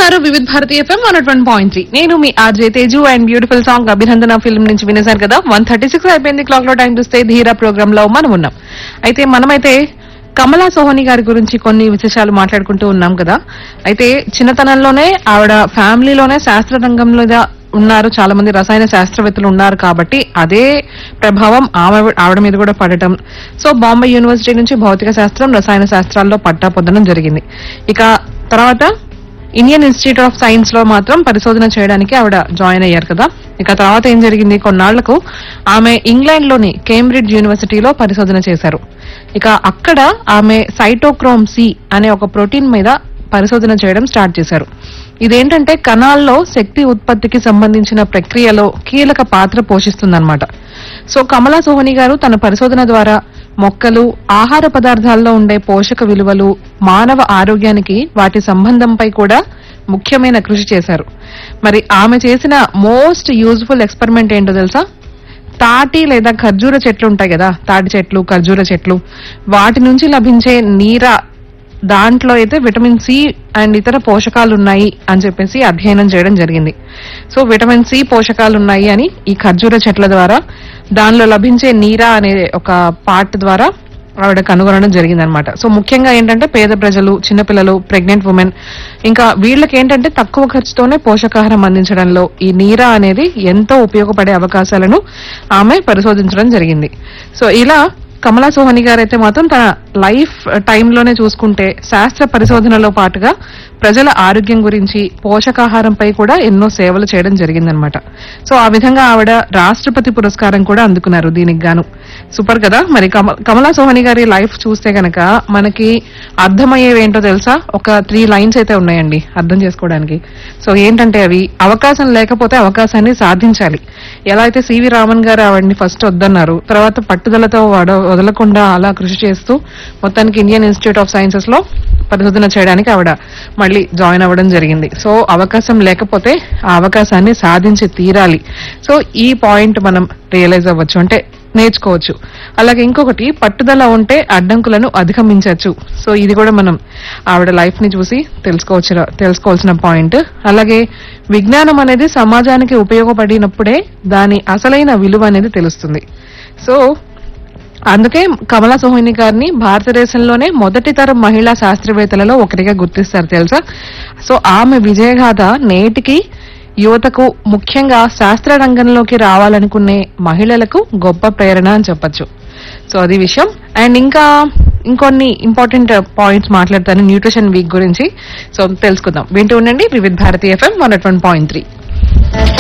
వింటున్నారు Vividh Bharati FM one one point three నేను మీ RJ Teju and beautiful song Abhinandana film నుంచి వినేశారు కదా వన్ థర్టీ సిక్స్ అయిపోయింది క్లాక్ లో టైం చూస్తే ధీరా ప్రోగ్రామ్ లో మనం ఉన్నాం అయితే మనమైతే కమలా సోహని గారి గురించి కొన్ని విశేషాలు మాట్లాడుకుంటూ ఉన్నాం కదా అయితే చిన్నతనంలోనే ఆవిడ ఫ్యామిలీలోనే శాస్త్ర రంగంలో ఉన్నారు చాలా మంది రసాయన శాస్త్రవేత్తలు ఉన్నారు కాబట్టి అదే ప్రభావం ఆమె ఆవిడ మీద కూడా పడటం సో బాంబే యూనివర్సిటీ నుంచి భౌతిక శాస్త్రం రసాయన శాస్త్రాల్లో పట్టా పొందడం జరిగింది ఇక తర్వాత ఇండియన్ ఇన్స్టిట్యూట్ ఆఫ్ సైన్స్ లో మాత్రం పరిశోధన చేయడానికి ఆవిడ జాయిన్ అయ్యారు కదా ఇక తర్వాత ఏం జరిగింది కొన్నాళ్లకు ఆమె ఇంగ్లాండ్ లోని కేంబ్రిడ్జ్ యూనివర్సిటీలో పరిశోధన చేశారు ఇక అక్కడ ఆమె సైటోక్రోమ్ సి అనే ఒక ప్రోటీన్ మీద పరిశోధన చేయడం స్టార్ట్ చేశారు ఇదేంటంటే కణాల్లో శక్తి ఉత్పత్తికి సంబంధించిన ప్రక్రియలో కీలక పాత్ర పోషిస్తుందన్నమాట సో కమలా సోహని గారు తన పరిశోధన ద్వారా మొక్కలు ఆహార పదార్థాల్లో ఉండే పోషక విలువలు మానవ ఆరోగ్యానికి వాటి సంబంధంపై కూడా ముఖ్యమైన కృషి చేశారు మరి ఆమె చేసిన మోస్ట్ యూజ్ఫుల్ ఎక్స్పెరిమెంట్ ఏంటో తెలుసా తాటి లేదా ఖర్జూర చెట్లు ఉంటాయి కదా తాటి చెట్లు ఖర్జూర చెట్లు వాటి నుంచి లభించే నీర దాంట్లో అయితే విటమిన్ సి అండ్ ఇతర పోషకాలు ఉన్నాయి అని చెప్పేసి అధ్యయనం చేయడం జరిగింది సో విటమిన్ సి పోషకాలు ఉన్నాయి అని ఈ ఖర్జూర చెట్ల ద్వారా దానిలో లభించే నీరా అనే ఒక పార్ట్ ద్వారా ఆవిడ కనుగొనడం జరిగిందనమాట సో ముఖ్యంగా ఏంటంటే పేద ప్రజలు చిన్నపిల్లలు ప్రెగ్నెంట్ ఉమెన్ ఇంకా వీళ్ళకి ఏంటంటే తక్కువ ఖర్చుతోనే పోషకాహారం అందించడంలో ఈ నీరా అనేది ఎంతో ఉపయోగపడే అవకాశాలను ఆమె పరిశోధించడం జరిగింది సో ఇలా కమలా సోహని గారు అయితే మాత్రం తన లైఫ్ టైంలోనే చూసుకుంటే శాస్త్ర పరిశోధనలో పాటుగా ప్రజల ఆరోగ్యం గురించి పోషకాహారంపై కూడా ఎన్నో సేవలు చేయడం జరిగిందనమాట సో ఆ విధంగా ఆవిడ రాష్ట్రపతి పురస్కారం కూడా అందుకున్నారు దీనికి గాను సూపర్ కదా మరి కమ- కమలా సోహని గారి లైఫ్ చూస్తే గనక మనకి అర్థమయ్యేవి ఏంటో తెలుసా ఒక త్రీ లైన్స్ అయితే ఉన్నాయండి అర్థం చేసుకోవడానికి సో ఏంటంటే అవి అవకాశం లేకపోతే అవకాశాన్ని సాధించాలి ఎలా అయితే సివి రామన్ గారు ఆవిడని ఫస్ట్ వద్దన్నారు తర్వాత పట్టుదలతో వడ వదలకుండా అలా కృషి చేస్తూ మొత్తానికి ఇండియన్ ఇన్స్టిట్యూట్ ఆఫ్ సైన్సెస్ లో పరిశోధన చేయడానికి ఆవిడ మళ్ళీ జాయిన్ అవ్వడం జరిగింది సో అవకాశం లేకపోతే ఆ అవకాశాన్ని సాధించి తీరాలి సో ఈ పాయింట్ మనం రియలైజ్ అవ్వచ్చు అంటే నేర్చుకోవచ్చు అలాగే ఇంకొకటి పట్టుదల ఉంటే అడ్డంకులను అధిగమించవచ్చు సో ఇది కూడా మనం ఆవిడ లైఫ్ ని చూసి తెలుసుకోవచ్చు తెలుసుకోవాల్సిన పాయింట్ అలాగే విజ్ఞానం అనేది సమాజానికి ఉపయోగపడినప్పుడే దాని అసలైన విలువ అనేది తెలుస్తుంది సో అందుకే కమలా సోహిని గారిని భారతదేశంలోనే మొదటి తరం మహిళా శాస్త్రవేత్తలలో ఒకరిగా గుర్తిస్తారు తెలుసా సో ఆమె విజయగాథ నేటికి యువతకు ముఖ్యంగా శాస్త్ర రంగంలోకి రావాలనుకునే మహిళలకు గొప్ప ప్రేరణ అని చెప్పొచ్చు సో అది విషయం అండ్ ఇంకా ఇంకొన్ని ఇంపార్టెంట్ పాయింట్స్ మాట్లాడతాను న్యూట్రిషన్ వీక్ గురించి సో తెలుసుకుందాం వింటూ ఉండండి Vividh Bharati FM one point three